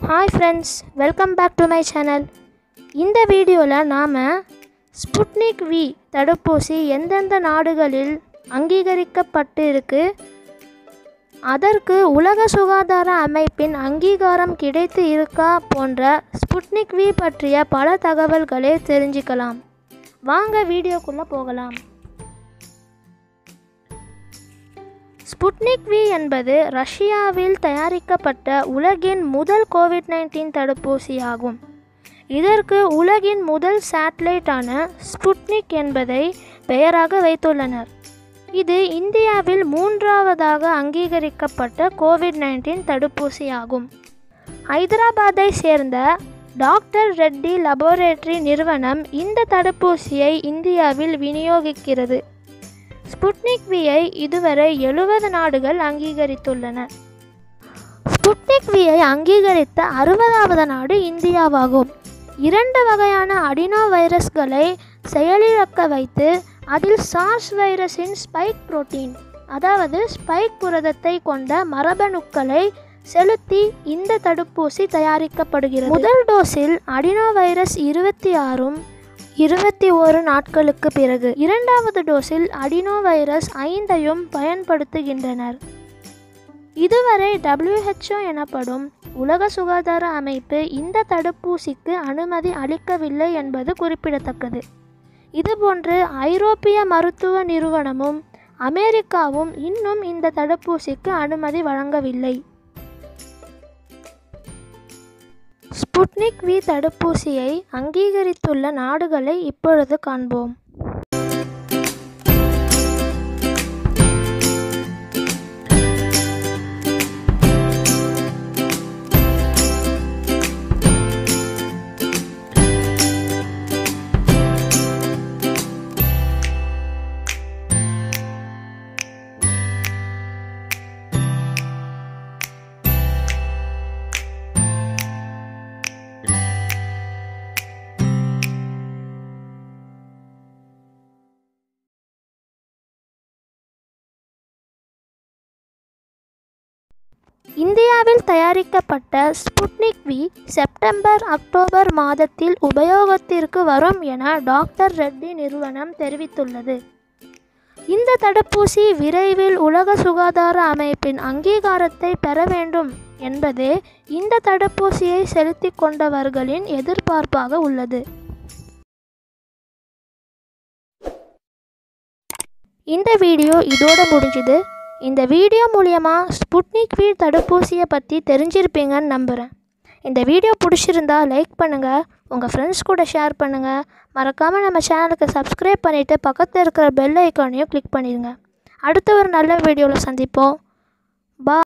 hi friends welcome back to my channel இந்த வீடியோவில் நாம் ஸ்புட்னிக் வி தடுப்பூசி எந்தெந்த நாடுகளில் அங்கீகரிக்கப்பட்டு இருக்கு அதற்கு உலக சுகாதார அமைப்பின் அங்கீகாரம் கிடைத்து இருக்கா போன்ற ஸ்புட்னிக் வி பற்றிய பல தகவல்களை தெரிஞ்சுக்கலாம் வாங்க வீடியோக்குள்ளே போகலாம் ஸ்புட்னிக் வி என்பது ரஷ்யாவில் தயாரிக்கப்பட்ட உலகின் முதல் கோவிட் நைன்டீன் தடுப்பூசியாகும் இதற்கு உலகின் முதல் சேட்டலைட்டான ஸ்புட்னிக் என்பதை பெயராக வைத்துள்ளனர் இது இந்தியாவில் மூன்றாவதாக அங்கீகரிக்கப்பட்ட கோவிட் நைன்டீன் தடுப்பூசியாகும் ஹைதராபாத்தை சேர்ந்த டாக்டர் ரெட்டி லபோரேட்டரி நிறுவனம் இந்த தடுப்பூசியை இந்தியாவில் விநியோகிக்கிறது ஸ்புட்னிக் வியை இதுவரை எழுபது நாடுகள் அங்கீகரித்துள்ளன ஸ்புட்னிக் வியை அங்கீகரித்த அறுபதாவது நாடு இந்தியாவாகும் இரண்டு வகையான அடினோ வைரஸ்களை செயலிழக்க வைத்து அதில் சார்ஸ் வைரஸின் ஸ்பைக் புரோட்டீன் அதாவது ஸ்பைக் புரதத்தை கொண்ட மரபணுக்களை செலுத்தி இந்த தடுப்பூசி தயாரிக்கப்படுகிறது முதல் டோஸில் அடினோ வைரஸ் இருபத்தி ஆறும் இருபத்தி ஓரு நாட்களுக்கு பிறகு இரண்டாவது டோஸில் அடினோ வைரஸ் ஐந்தையும் பயன்படுத்துகின்றனர் இதுவரை WHO எனப்படும் உலக சுகாதார அமைப்பு இந்த தடுப்பூசிக்கு அனுமதி அளிக்கவில்லை என்பது குறிப்பிடத்தக்கது இதுபோன்று ஐரோப்பிய மருத்துவ நிறுவனமும் அமெரிக்காவும் இன்னும் இந்த தடுப்பூசிக்கு அனுமதி வழங்கவில்லை ஸ்புட்னிக் வி தடுப்பூசியை அங்கீகரித்துள்ள நாடுகளை இப்பொழுது காண்போம் இந்தியாவில் தயாரிக்கப்பட்ட ஸ்புட்னிக் வி செப்டம்பர் அக்டோபர் மாதத்தில் உபயோகத்திற்கு வரும் என டாக்டர் ரெட்டி நிறுவனம் தெரிவித்துள்ளது இந்த தடுப்பூசி விரைவில் உலக சுகாதார அமைப்பின் அங்கீகாரத்தை பெற வேண்டும் என்பதே இந்த தடுப்பூசியை செலுத்திக் கொண்டவர்களின் எதிர்பார்ப்பாக உள்ளது இந்த வீடியோ இதோட முடிஞ்சுது இந்த வீடியோ மூலயமா ஸ்புட்னிக் வி தடுப்பூசியை பற்றி தெரிஞ்சிருப்பீங்கன்னு நம்புகிறேன் இந்த வீடியோ பிடிச்சிருந்தா லைக் பண்ணுங்கள் உங்கள் ஃப்ரெண்ட்ஸ் கூட ஷேர் பண்ணுங்கள் மறக்காமல் நம்ம சேனலுக்கு சப்ஸ்கிரைப் பண்ணிவிட்டு பக்கத்தில் இருக்கிற பெல் ஐக்கானையும் கிளிக் பண்ணிடுங்க அடுத்த ஒரு நல்ல வீடியோவில் சந்திப்போம் பா